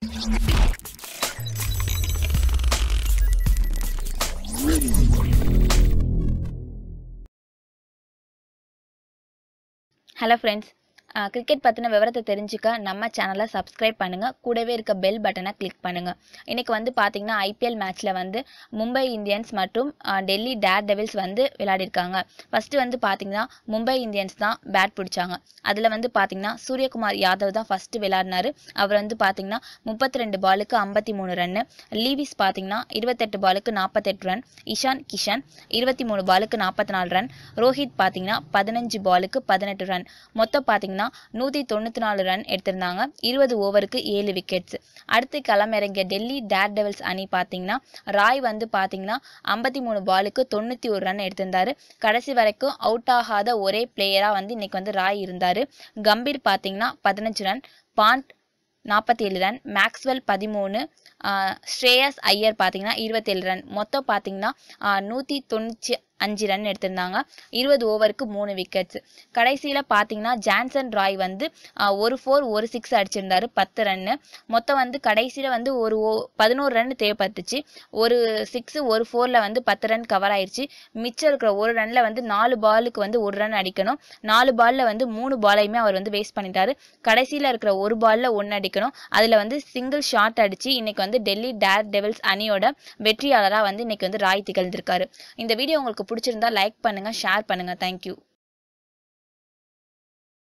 hello friends cricket பற்றின விவரத்தை தெரிஞ்சுக்க நம்ம சேனலை சப்ஸ்கிரைப் பண்ணுங்கள் கூடவே இருக்க பெல் பட்டனை கிளிக் பண்ணுங்கள் இன்றைக்கி வந்து பார்த்திங்கன்னா ஐபிஎல் மேட்ச்சில் வந்து மும்பை இந்தியன்ஸ் மற்றும் அஹ், டெல்லி டேர் டெவில்ஸ் வந்து விளையாடிருக்காங்க ஃபஸ்ட்டு வந்து பார்த்திங்கன்னா மும்பை இந்தியன்ஸ் தான் பேட் பிடிச்சாங்க அதில் வந்து பார்த்திங்கன்னா சூரியகுமார் யாதவ் தான் ஃபஸ்ட்டு விளையாடினாரு அவர் வந்து பார்த்திங்கன்னா முப்பத்தி ரெண்டு பாலுக்கு ஐம்பத்தி மூணு ரன்னு லீவிஸ் பார்த்திங்கன்னா இருபத்தெட்டு பாலுக்கு நாற்பத்தெட்டு ரன் இஷான் கிஷன் இருபத்தி மூணு பாலுக்கு நாற்பத்தி நாலு ரன் ரோஹித் பார்த்தீங்கன்னா பதினஞ்சு பாலுக்கு பதினெட்டு ரன் மொத்தம் பார்த்தீங்கன்னா நூற்றி தொண்ணூற்றி நாலு ரன் எடுத்திருந்தாங்க இருபது ஓவருக்கு ஏழு விக்கெட்ஸ் அடுத்து களமிறங்கிய டெல்லி டேர் டெவில்ஸ் அணி பார்த்தீங்கன்னா ராய் வந்து பார்த்தீங்கன்னா ஐம்பத்தி மூணு பாலுக்கு தொண்ணூற்றி ஒரு ரன் எடுத்திருந்தாரு கடைசி வரைக்கும் அவுட் ஆகாத ஒரே பிளேயராக வந்து இன்னைக்கு வந்து ராய் இருந்தார் கம்பீர் பார்த்தீங்கன்னா பதினஞ்சு ரன் பாண்ட் நாற்பத்தி ஏழு ரன் மேக்ஸ்வெல் பதிமூணு ஸ்ரேயஸ் ஐயர் பார்த்தீங்கன்னா இருபத்தேழு ரன் மொத்தம் பார்த்தீங்கன்னா நூற்றி தொண்ணூற்றி அஞ்சு ரன் எடுத்திருந்தாங்க இருபது ஓவருக்கு மூணு விக்கெட்ஸ் கடைசியில் பார்த்தீங்கன்னா ஜான்சன் ராய் வந்து ஆஹ், ஒரு ஃபோர் ஒரு சிக்ஸ் அடிச்சிருந்தாரு பத்து ரன்னு மொத்தம் வந்து கடைசியில் வந்து ஒரு ஓ பதினோரு ரன் தேவைப்பட்டுச்சு ஒரு சிக்ஸு ஒரு ஃபோரில் வந்து பத்து ரன் கவர் ஆயிடுச்சு மிச்சம் இருக்கிற ஒரு ரன்னில் வந்து நாலு பாலுக்கு வந்து ஒரு ரன் அடிக்கணும் நாலு பாலில் வந்து மூணு பாலையுமே அவர் வந்து வேஸ்ட் பண்ணிட்டாரு கடைசியில் இருக்கிற ஒரு பாலில் ஒன்று அடிக்கணும் அதில் வந்து சிங்கிள் ஷாட் அடித்து இன்னைக்கு வந்து டெல்லி டேர் டெவில்ஸ் அணியோட வெற்றியாளராக வந்து இன்னைக்கு வந்து ராய் திகழ்ந்திருக்காரு இந்த வீடியோ உங்களுக்கு பிடிச்சிருந்தா லைக் பண்ணுங்கள் ஷேர் பண்ணுங்கள் தேங்க்யூ